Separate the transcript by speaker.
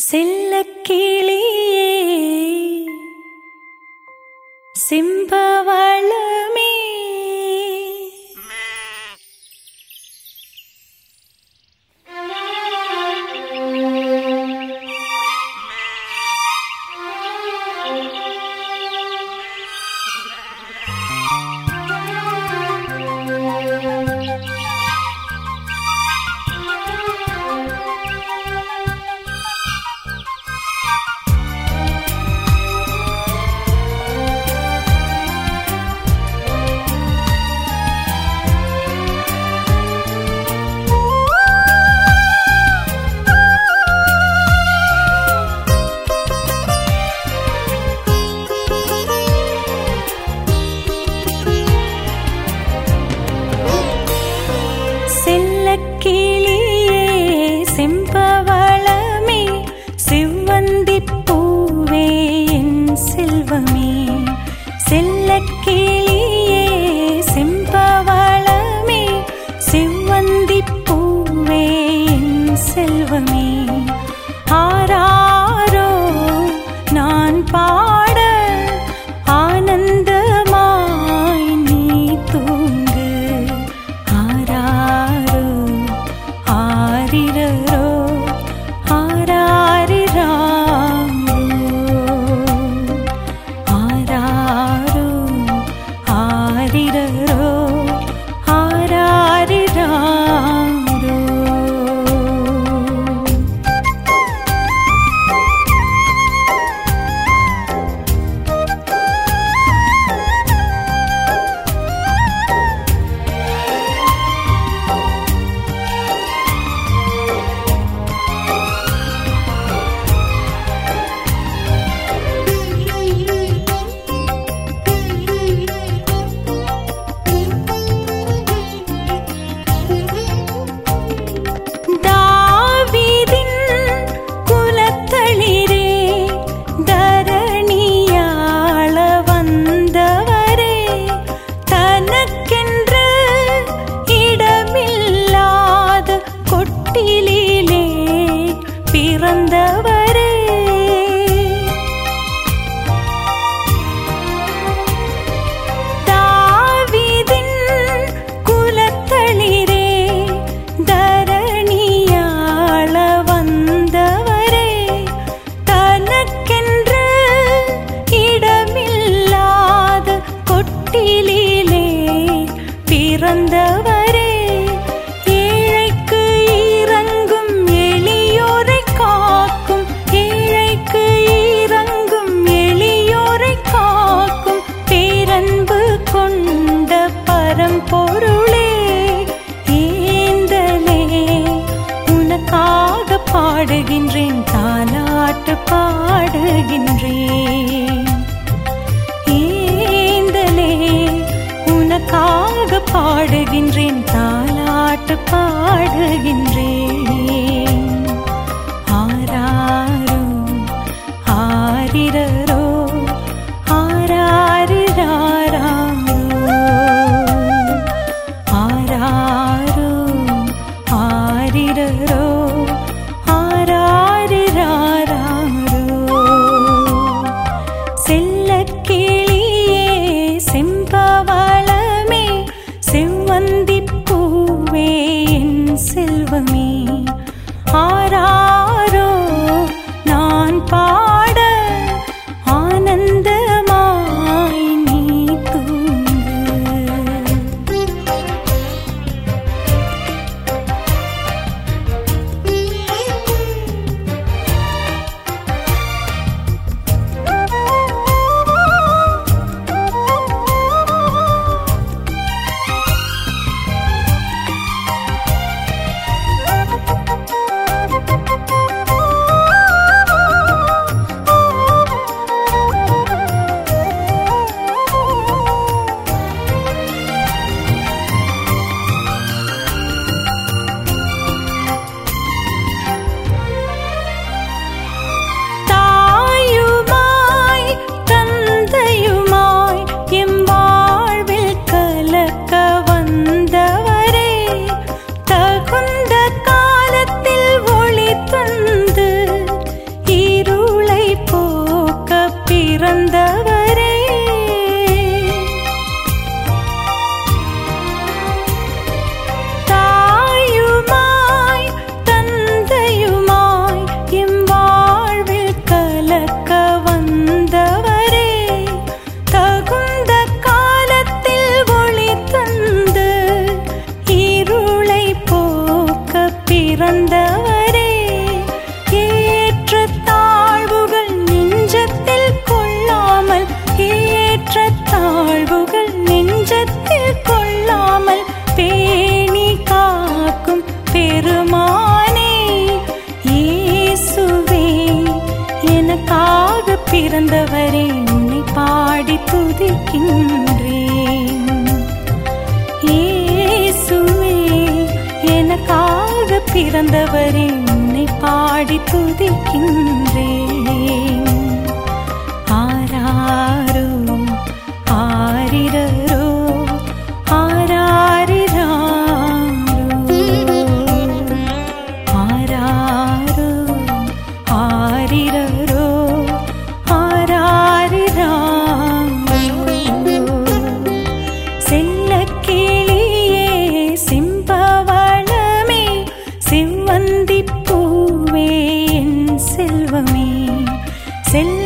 Speaker 1: செல்லக்கிளியே சிம்பவளமே செல்லக்கிளியே செம்பவளமே செவ்வந்திப் பூவே என் செல்வமே செல்லக்கிளியே செம்பவளமே செவ்வந்திப் பூவே என் செல்வமே ஆராரோ நான் பாட ஆனந்தமாய் நீ தூங்கு ஆராரோ ஆரிரரோ ஆராரிராரோ ஆராரோ ஆரிரரோ ஆராரிராரோ தாவீதின் குலத்தளிரே தரணியாள வந்தவரே தனக்கென்று இடமில்லாத கொட்டிலே பிறந்தவரே தாவீதின் குலத்தளிரே தரணியாள வந்தவரே தனக்கென்று இடமில்லாத கொட்டிலே பிறந்தவரே ஏழைக்கு இறங்கும் எளியோரை காக்கும் ஏழைக்கு இறங்கும் எளியோரை காக்கும் பேரன்பு கொண்ட பரம்பொருளே ஏந்தலே உனக்காக பாடுகின்றேன் தாலாட்டு பாடுகின்றேன் ஏந்தலே உனக்காக பாடுகின்றேன் தாலாட்டு பாடுகின்றேன் ஆராரோ ஆரிரரோ ஆராரிராரோ ஆராரோ ஆரிரரோ ஆராரிராரோ செல்லக்கிளியே செம்பவளமே செவ்வந்திப் பூவே என் செல்வமே எனக்காக பிறந்தவரே உன்னை பாடி துதிக்கின்றேன் இயேசுவே எனக்காக பிறந்தவரே உன்னை பாடி துதிக்கின்றேன் ஆராரோ ஆரிரரோ ஆராரிராரோ ஆராரோ ஆரிரரோ ஆராரிராரோ செல்லக்கிளியே சிம்பவளமே செவ்வந்தி பூவே என் செல்வமே செல்ல